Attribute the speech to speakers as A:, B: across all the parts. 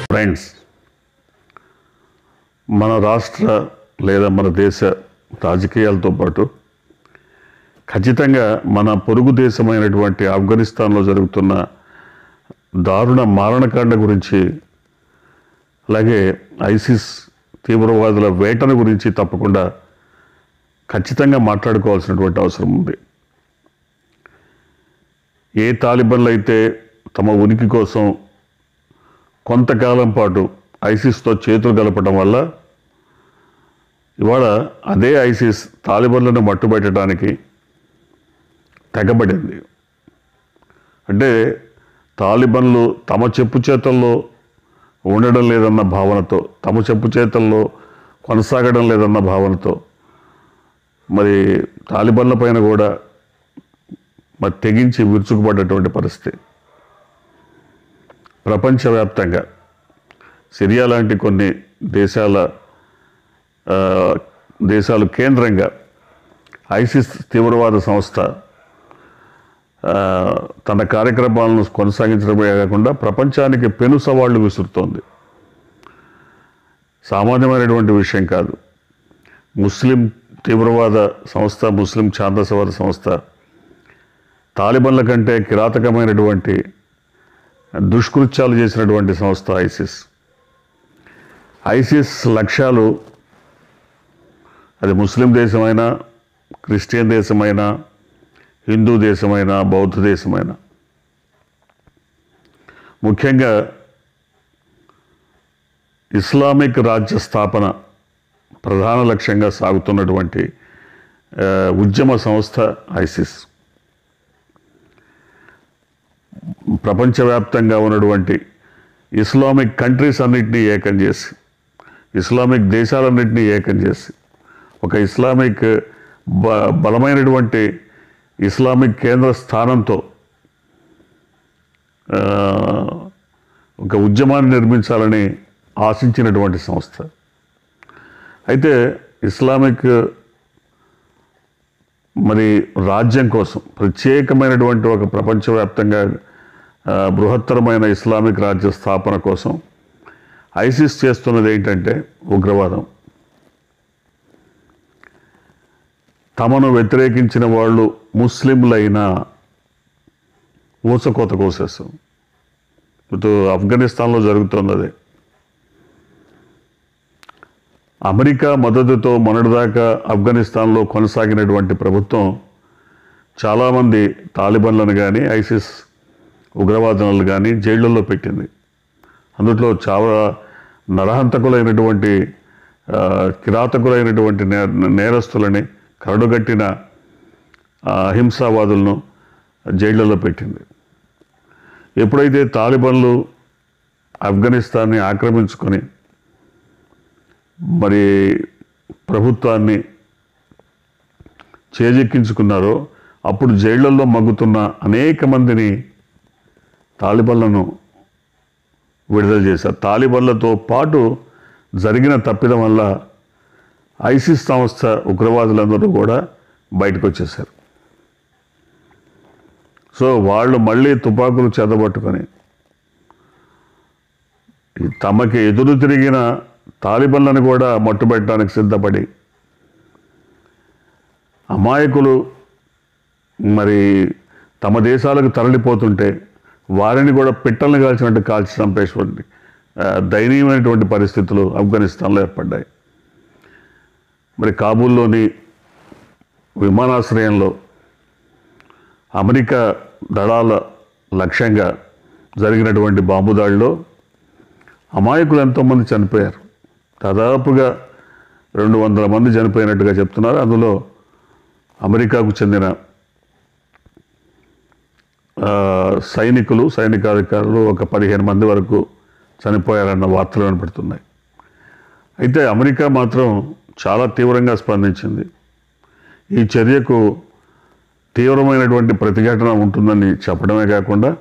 A: friends మన రాష్ట్ర లేదా మన దేశ రాజకీయాలతో పాటు ఖచ్చితంగా మన పొరుగు దేశమైనటువంటి ఆఫ్ఘనిస్తాన్లో జరుగుతున్న దారుణ మారణకాండ గురించి అలాగే ఐసిస్ తీవ్రవాదుల వేటను గురించి తప్పకుండా ఖచ్చితంగా మాట్లాడుకోవాల్సినటువంటి అవసరం ఉంది ఏ తాలిబన్లు అయితే తమ ఉనికి కోసం కొంతకాలం పాటు ఐసిస్తో చేతులు కలపడం వల్ల ఇవాళ అదే ఐసిస్ తాలిబన్లను మట్టుబెట్టడానికి తెగబడింది అంటే తాలిబన్లు తమ చెప్పు చేతల్లో ఉండడం లేదన్న భావనతో తమ చెప్పు చేతల్లో కొనసాగడం లేదన్న భావనతో మరి తాలిబన్ల పైన కూడా మరి తెగించి విరుచుకుపడ్డటువంటి పరిస్థితి ప్రపంచవ్యాప్తంగా సిరియా లాంటి కొన్ని దేశాల ఆ, దేశాలు కేంద్రంగా ఐసిస్ తీవ్రవాద సంస్థ ఆ, తన కార్యక్రమాలను కొనసాగించడమే కాకుండా ప్రపంచానికి పెను సవాళ్లు విసురుతోంది సామాన్యమైనటువంటి విషయం కాదు ముస్లిం తీవ్రవాద సంస్థ ముస్లిం ఛాందసవాద సంస్థ తాలిబన్ల కంటే కిరాతకమైనటువంటి దుష్కృత్యాలు చేసినటువంటి సంస్థ ఐసిస్ ఐసిస్ లక్ష్యాలు అది ముస్లిం దేశమైనా క్రిస్టియన్ దేశమైనా హిందూ దేశమైనా బౌద్ధ దేశమైనా ముఖ్యంగా ఇస్లామిక్ రాజ్య స్థాపన ప్రధాన లక్ష్యంగా సాగుతున్నటువంటి ఆ, ఉద్యమ సంస్థ ఐసిస్ ప్రపంచవ్యాప్తంగా ఉన్నటువంటి ఇస్లామిక్ కంట్రీస్ అన్నింటినీ ఏకం చేసి ఇస్లామిక్ దేశాలన్నింటినీ ఏకం చేసి ఒక ఇస్లామిక్ బ బలమైనటువంటి ఇస్లామిక్ కేంద్ర స్థానంతో ఆ, ఒక ఉద్యమాన్ని నిర్మించాలని ఆశించినటువంటి సంస్థ అయితే ఇస్లామిక్ మరి రాజ్యం కోసం ప్రత్యేకమైనటువంటి ఒక ప్రపంచవ్యాప్తంగా ఆ, బృహత్తరమైన ఇస్లామిక్ రాజ్య స్థాపన కోసం ఐసిస్ చేస్తున్నది ఏంటంటే ఉగ్రవాదం తమను వ్యతిరేకించిన వాళ్ళు ముస్లింలైనా ఊచకోత కోసేస్తాం ఇటు ఆఫ్ఘనిస్తాన్లో జరుగుతుంది అదే అమెరికా మద్దతుతో మొన్నటిదాకా ఆఫ్ఘనిస్తాన్లో కొనసాగినటువంటి ప్రభుత్వం చాలామంది తాలిబన్లను కానీ ఐసిస్ ఉగ్రవాదులను కానీ జైళ్ళల్లో పెట్టింది అందులో చాలా నరహంతకులైనటువంటి ఆ, కిరాతకులైనటువంటి నే నేరస్తులని కరడుగట్టిన ఆ, అహింసావాదులను జైళ్ళలో పెట్టింది ఎప్పుడైతే తాలిబన్లు ఆఫ్ఘనిస్తాన్ని ఆక్రమించుకొని మరి ప్రభుత్వాన్ని చేజెక్కించుకున్నారో అప్పుడు జైళ్లలో మగ్గుతున్న అనేక మందిని తాలిబన్లను విడుదల చేశారు తాలిబన్లతో పాటు జరిగిన తప్పిదం వల్ల ఐసిస్ సంస్థ ఉగ్రవాదులందరూ కూడా బయటకు వచ్చేసారు సో వాళ్ళు మళ్ళీ తుపాకులు చెదబట్టుకొని ఈ తమకి ఎదురు తిరిగిన తాలిబన్లను కూడా మట్టుబెట్టడానికి సిద్ధపడి అమాయకులు మరి తమ దేశాలకు తరలిపోతుంటే వారిని కూడా పిట్టల్ని కాల్చినట్టు కాల్చి చంపేటువంటి ఆ, దయనీయమైనటువంటి పరిస్థితులు ఆఫ్ఘనిస్తాన్లో ఏర్పడ్డాయి మరి కాబూల్లోని విమానాశ్రయంలో అమెరికా దళాల లక్ష్యంగా జరిగినటువంటి బాంబు దాడిలో అమాయకులు ఎంతోమంది చనిపోయారు దాదాపుగా రెండు వందల మంది చనిపోయినట్టుగా చెప్తున్నారు అందులో అమెరికాకు చెందిన ఆ, సైనికులు సైనికాధికారులు ఒక పదిహేను మంది వరకు చనిపోయారన్న వార్తలు వినపడుతున్నాయి అయితే అమెరికా మాత్రం చాలా తీవ్రంగా స్పందించింది ఈ చర్యకు తీవ్రమైనటువంటి ప్రతిఘటన ఉంటుందని చెప్పడమే కాకుండా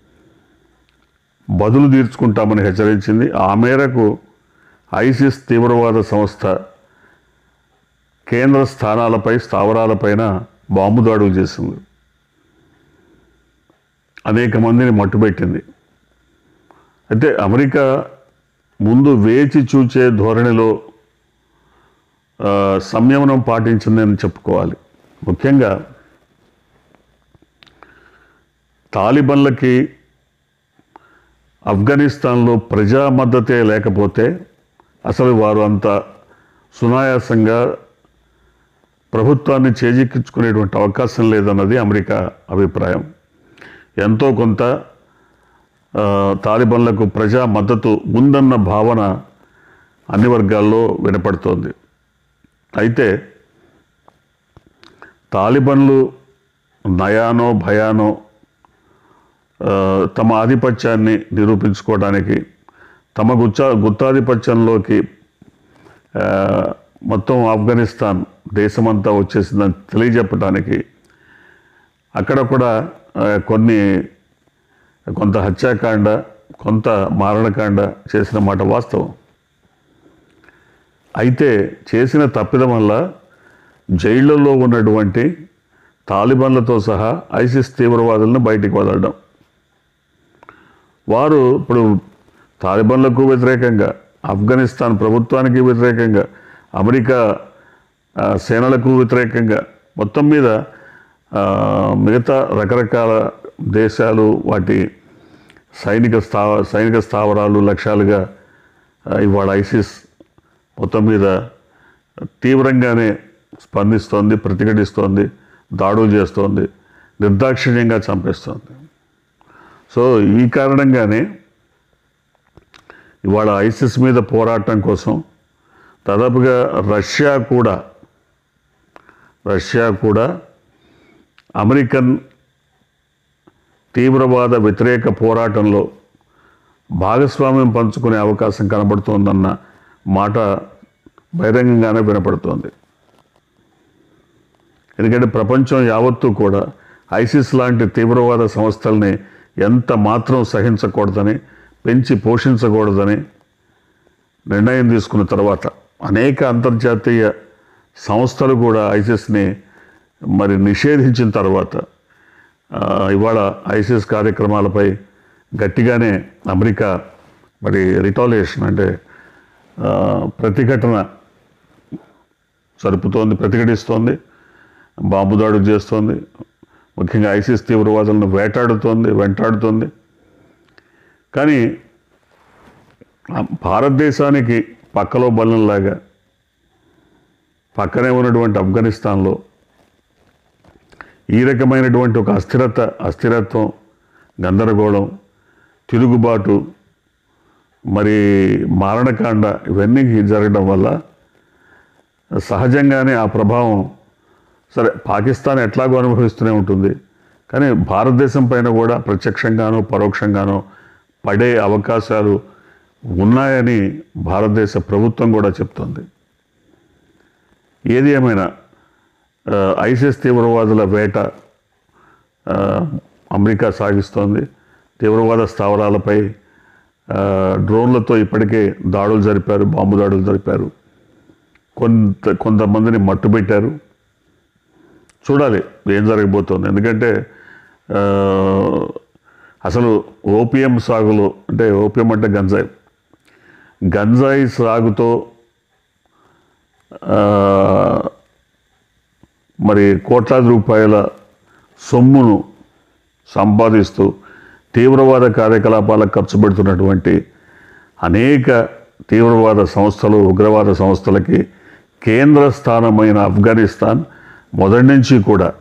A: బదులు తీర్చుకుంటామని హెచ్చరించింది ఆ మేరకు ఐసిస్ తీవ్రవాద సంస్థ కేంద్ర స్థానాలపై స్థావరాలపైన బాంబు దాడులు చేసింది అనేక మందిని మట్టుబెట్టింది అయితే అమెరికా ముందు వేచి చూచే ధోరణిలో ఆ, సంయమనం పాటించిందని చెప్పుకోవాలి ముఖ్యంగా తాలిబన్లకి ఆఫ్ఘనిస్తాన్లో ప్రజా మద్దతే లేకపోతే అసలు వారు అంత సునాయాసంగా ప్రభుత్వాన్ని చేజిక్కించుకునేటువంటి అవకాశం లేదన్నది అమెరికా అభిప్రాయం ఎంతో కొంత ఆ, తాలిబన్లకు ప్రజా మద్దతు ఉందన్న భావన అన్ని వర్గాల్లో వినపడుతోంది అయితే తాలిబన్లు నయానో భయానో ఆ, తమ ఆధిపత్యాన్ని నిరూపించుకోవడానికి తమ గుచ్చ గుత్తాధిపత్యంలోకి ఆ, మొత్తం ఆఫ్ఘనిస్తాన్ దేశమంతా వచ్చేసిందని తెలియజెప్పడానికి అక్కడ కూడా ఆ, కొన్ని కొంత హత్యాకాండ కొంత మారణకాండ చేసిన మాట వాస్తవం అయితే చేసిన తప్పిదం వల్ల జైళ్లలో ఉన్నటువంటి తాలిబాన్లతో సహా ఐసిస్ తీవ్రవాదులను బయటికి వదలడం వారు ఇప్పుడు తాలిబాన్లకు వ్యతిరేకంగా ఆఫ్ఘనిస్తాన్ ప్రభుత్వానికి వ్యతిరేకంగా అమెరికా ఆ, సేనలకు వ్యతిరేకంగా మొత్తం మీద ఆ, మిగతా రకరకాల దేశాలు వాటి సైనిక స్థావ సైనిక స్థావరాలు లక్ష్యాలుగా ఆ, ఇవాళ ఐసిస్ మొత్తం మీద తీవ్రంగానే స్పందిస్తోంది ప్రతిఘటిస్తోంది దాడులు చేస్తోంది నిర్దాక్షిణ్యంగా చంపేస్తోంది సో ఈ కారణంగానే ఇవాళ ఐసిస్ మీద పోరాటం కోసం దాదాపుగా రష్యా కూడా రష్యా కూడా అమెరికన్ తీవ్రవాద వ్యతిరేక పోరాటంలో భాగస్వామ్యం పంచుకునే అవకాశం కనబడుతోందన్న మాట బహిరంగంగానే వినపడుతోంది ఎందుకంటే ప్రపంచం యావత్తూ కూడా ఐసిస్ లాంటి తీవ్రవాద సంస్థల్ని ఎంత మాత్రం సహించకూడదని పెంచి పోషించకూడదని నిర్ణయం తీసుకున్న తర్వాత అనేక అంతర్జాతీయ సంస్థలు కూడా ఐసిస్ని మరి నిషేధించిన తర్వాత ఆ, ఇవాళ ఐసిస్ కార్యక్రమాలపై గట్టిగానే అమెరికా మరి రిటాలియేషన్ అంటే ఆ, ప్రతిఘటన సరుపుతోంది ప్రతిఘటిస్తోంది బాంబు దాడులు చేస్తోంది ముఖ్యంగా ఐసిస్ తీవ్రవాదులను వేటాడుతోంది వెంటాడుతోంది కానీ ఆ భారతదేశానికి పక్కలో బలంలాగా పక్కనే ఉన్నటువంటి ఆఫ్ఘనిస్తాన్లో ఈ రకమైనటువంటి ఒక అస్థిరత అస్థిరత్వం గందరగోళం తిరుగుబాటు మరి మారణకాండ ఇవన్నీ జరగడం వల్ల సహజంగానే ఆ ప్రభావం సరే పాకిస్తాన్ ఎట్లాగో అనుభవిస్తూనే ఉంటుంది కానీ భారతదేశం పైన కూడా ప్రత్యక్షంగానో పరోక్షంగానో పడే అవకాశాలు ఉన్నాయని భారతదేశ ప్రభుత్వం కూడా చెప్తోంది ఏది ఏమైనా ఆ, ఐసిస్ తీవ్రవాదుల వేట ఆ, అమెరికా సాగిస్తోంది తీవ్రవాద స్థావరాలపై ఆ, డ్రోన్లతో ఇప్పటికే దాడులు జరిపారు బాంబు దాడులు జరిపారు కొంత కొంతమందిని మట్టుబెట్టారు చూడాలి ఏం జరగబోతోంది ఎందుకంటే ఆ, అసలు ఓపియం సాగులో అంటే ఓపియం అంటే గంజాయి గంజాయి సాగుతో ఆ, మరి కోట్లాది రూపాయల సొమ్మును సంపాదిస్తూ తీవ్రవాద కార్యకలాపాలకు ఖర్చు పెడుతున్నటువంటి అనేక తీవ్రవాద సంస్థలు ఉగ్రవాద సంస్థలకి కేంద్ర స్థానమైన ఆఫ్ఘనిస్తాన్ మొదటి నుంచి కూడా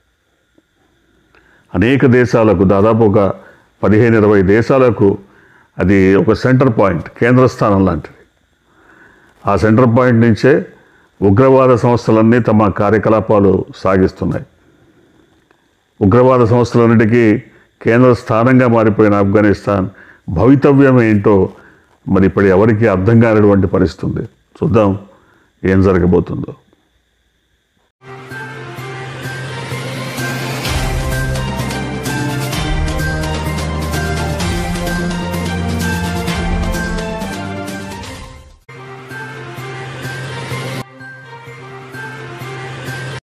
A: అనేక దేశాలకు దాదాపు ఒక పదిహేను ఇరవై దేశాలకు అది ఒక సెంటర్ పాయింట్ కేంద్ర స్థానం లాంటిది ఆ సెంటర్ పాయింట్ నుంచే ఉగ్రవాద సంస్థలన్నీ తమ కార్యకలాపాలు సాగిస్తున్నాయి ఉగ్రవాద సంస్థలన్నిటికీ కేంద్ర స్థానంగా మారిపోయిన ఆఫ్ఘనిస్తాన్ భవితవ్యం ఏంటో మరి ఇప్పుడు ఎవరికి అర్థం కానటువంటి పరిస్థితి ఉంది చూద్దాం ఏం జరగబోతుందో